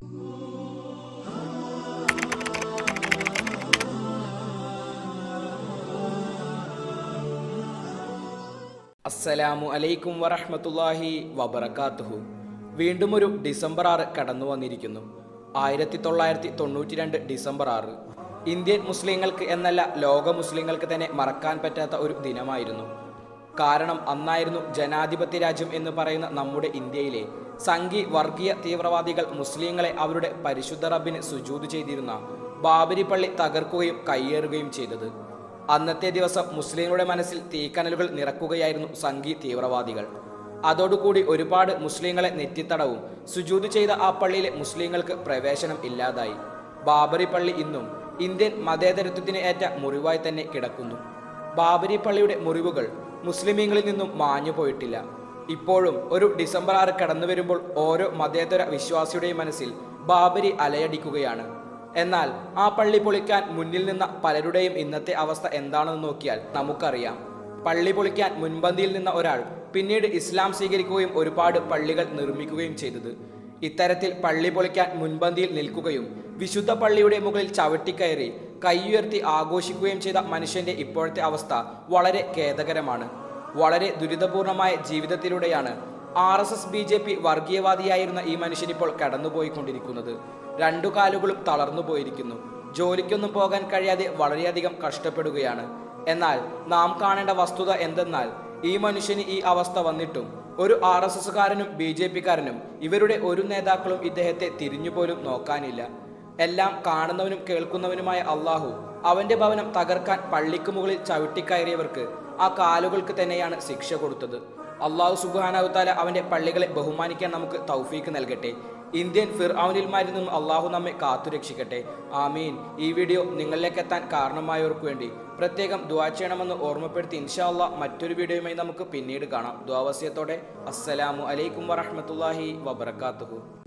അസ്സലാമു അലൈക്കും വറഹ്മത്തുള്ളാഹി വബറകാതുഹു വീണ്ടും ഒരു ഡിസംബർ ആറ് കടന്നു വന്നിരിക്കുന്നു ആയിരത്തി തൊള്ളായിരത്തി തൊണ്ണൂറ്റി രണ്ട് ഡിസംബർ ആറ് ഇന്ത്യൻ മുസ്ലിങ്ങൾക്ക് എന്നല്ല ലോക മുസ്ലിങ്ങൾക്ക് തന്നെ മറക്കാൻ പറ്റാത്ത ഒരു ദിനമായിരുന്നു കാരണം അന്നായിരുന്നു ജനാധിപത്യ രാജ്യം എന്ന് പറയുന്ന നമ്മുടെ ഇന്ത്യയിലെ സംഘി വർഗീയ തീവ്രവാദികൾ മുസ്ലിങ്ങളെ അവരുടെ പരിശുദ്ധ റബ്ബിന് സുജൂത് ചെയ്തിരുന്ന ബാബരി പള്ളി തകർക്കുകയും കയ്യേറുകയും ചെയ്തത് അന്നത്തെ ദിവസം മുസ്ലിങ്ങളുടെ മനസ്സിൽ തീക്കനലുകൾ നിറക്കുകയായിരുന്നു സംഘി തീവ്രവാദികൾ അതോടുകൂടി ഒരുപാട് മുസ്ലിങ്ങളെ നെറ്റിത്തടവും സുജൂത് ചെയ്ത ആ പള്ളിയിലെ മുസ്ലിങ്ങൾക്ക് പ്രവേശനം ഇല്ലാതായി ബാബരി പള്ളി ഇന്നും ഇന്ത്യൻ മതേതരത്വത്തിന് ഏറ്റ മുറിവായി തന്നെ കിടക്കുന്നു ബാബരി പള്ളിയുടെ മുറിവുകൾ മുസ്ലിമീങ്ങളിൽ നിന്നും മാഞ്ഞു പോയിട്ടില്ല ഇപ്പോഴും ഒരു ഡിസംബർ ആറ് കടന്നു വരുമ്പോൾ ഓരോ മതേതര വിശ്വാസിയുടെയും മനസ്സിൽ ബാബരി അലയടിക്കുകയാണ് എന്നാൽ ആ പള്ളി പൊളിക്കാൻ മുന്നിൽ നിന്ന പലരുടെയും ഇന്നത്തെ അവസ്ഥ എന്താണെന്ന് നോക്കിയാൽ നമുക്കറിയാം പള്ളി പൊളിക്കാൻ മുൻപന്തിയിൽ നിന്ന ഒരാൾ പിന്നീട് ഇസ്ലാം സ്വീകരിക്കുകയും ഒരുപാട് പള്ളികൾ നിർമ്മിക്കുകയും ചെയ്തത് ഇത്തരത്തിൽ പള്ളി പൊളിക്കാൻ മുൻപന്തിയിൽ നിൽക്കുകയും വിശുദ്ധ പള്ളിയുടെ മുകളിൽ ചവിട്ടിക്കയറി കൈയുയർത്തി ആഘോഷിക്കുകയും ചെയ്ത മനുഷ്യന്റെ ഇപ്പോഴത്തെ അവസ്ഥ വളരെ ഖേദകരമാണ് വളരെ ദുരിതപൂർണമായ ജീവിതത്തിലൂടെയാണ് R S S B J P വർഗീയവാദിയായിരുന്ന ഈ മനുഷ്യൻ ഇപ്പോൾ കടന്നുപോയിക്കൊണ്ടിരിക്കുന്നത് രണ്ടു കാലുകളും തളർന്നു പോയിരിക്കുന്നു ജോലിക്കൊന്നും പോകാൻ കഴിയാതെ വളരെയധികം കഷ്ടപ്പെടുകയാണ് എന്നാൽ നാം കാണേണ്ട വസ്തുത എന്തെന്നാൽ ഈ മനുഷ്യന് ഈ അവസ്ഥ വന്നിട്ടും ഒരു ആർ എസ് എസ്സുകാരനും ബി ജെ പിക്കാരനും ഇവരുടെ ഒരു നേതാക്കളും ഇദ്ദേഹത്തെ തിരിഞ്ഞുപോലും നോക്കാനില്ല എല്ലാം കാണുന്നവനും കേൾക്കുന്നവനുമായ അള്ളാഹു അവന്റെ ഭവനം തകർക്കാൻ പള്ളിക്ക് മുകളിൽ ചവിട്ടിക്കയറിയവർക്ക് ആ കാലുകൾക്ക് തന്നെയാണ് ശിക്ഷ കൊടുത്തത് അള്ളാഹു സുബാനാവുത്താല അവന്റെ പള്ളികളെ ബഹുമാനിക്കാൻ നമുക്ക് തൗഫീക്ക് നൽകട്ടെ ഇന്ത്യൻ ഫിർഔനിൽമാരിൽ നിന്നും അള്ളാഹു നമ്മെ കാത്തുരക്ഷിക്കട്ടെ ആമീൻ ഈ വീഡിയോ നിങ്ങളിലേക്ക് എത്താൻ കാരണമായവർക്ക് വേണ്ടി പ്രത്യേകം ദുവാ ചെയ്യണമെന്ന് ഓർമ്മപ്പെടുത്തി ഇൻഷാ അള്ളാഹ് മറ്റൊരു വീഡിയോയുമായി നമുക്ക് പിന്നീട് കാണാം ദ്വാവസ്യത്തോടെ അസ്സലാമു അലൈക്കും വറഹ്മത്തുള്ളാഹി വബർക്കാത്തുഹു